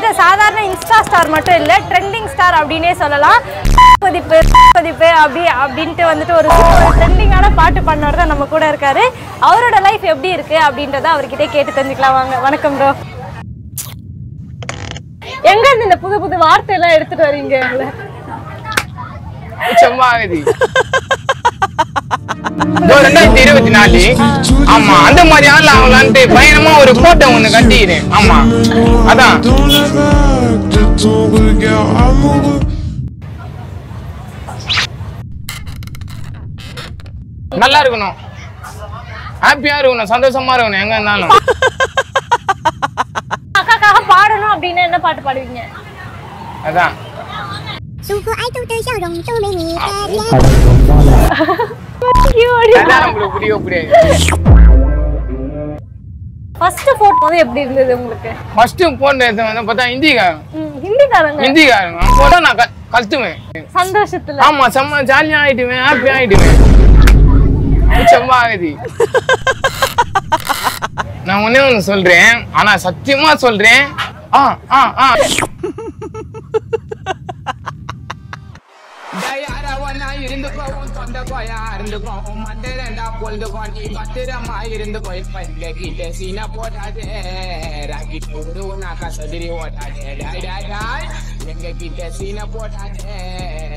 வந்துட்டு சாதாரண Insta star மட்டும் இல்ல ட்ரெண்டிங் ஸ்டார் அப்படின்னே சொல்லலாம் பதிப்பு பதிப்பு அப்படி அப்படின்ட்டு வந்துட்டு ஒரு ட்ரெண்டிங்கான பாட்டு பண்ணவர் தான் நம்ம கூட இருக்காரு அவரோட லைஃப் எப்படி இருக்கு அப்படின்றத அவர்கிட்ட கேட்டு தெரிஞ்சுக்கலாம் வாங்க வணக்கம் ப்ரோ எங்க இருந்து இந்த புது புது வார்த்தை எல்லாம் எடுத்துட்டு வரீங்க சும்மா ஆகுது இதோ ரெண்டாயிரத்தி இருபத்தி நாலு ஆமா அந்த மாதிரி ஆள் ஆகலான்ட்டு பயணமா ஒரு கோட்டை ஒண்ணு கட்டிக்கிறேன் ஆமா அதான் Don't ever act it over again. I'm over. நல்லா இருக்கணும் ஹாப்பியா இருக்கணும் சந்தோஷமா இருக்கணும் எங்க இருந்தாலும் அக்காக்காக பாடணும் அப்படின்னா என்ன பாட்டு பாடுவீங்க அதான் 舒服爱豆的笑容都没你的甜。 அதான் நம்மளுக்கு புரிய புரியாது ஃபர்ஸ்ட் போட்டோ வந்து எப்படி இருந்தது உங்களுக்கு ஃபர்ஸ்ட் போன்றது வந்து பார்த்தா ஹிந்திக்காரன் ம், ஹிந்திக்காரங்க ஹிந்திக்காரன் அவன் போட்டா நான் க- கத்துவேன் சந்தோஷத்துல ஆமா செம்ம ஜாலியா ஆயிடுவேன் ஹாப்பி ஆயிடுவேன் செம்ம ஆகுது நான் ஒண்ணே ஒண்ணு சொல்றேன் ஆனா சத்தியமா சொல்றேன் ஆ ஆ ஆ தயாரவனா இருந்துக்கோ உன் தொண்டை கோயா இருந்துக்கோ உன் மண்டை ரெண்டா பொழுதுக்கோ நீ பத்திரமா இருந்துக்கோ பல்ல கிட்ட சீனா போட்டாதே ராக்கிட்ட ஒரு நாக்கா சதுரி ஓட்டாதே டாய் டாய் டாய் எங்க கிட்ட சீனா போட்டாதே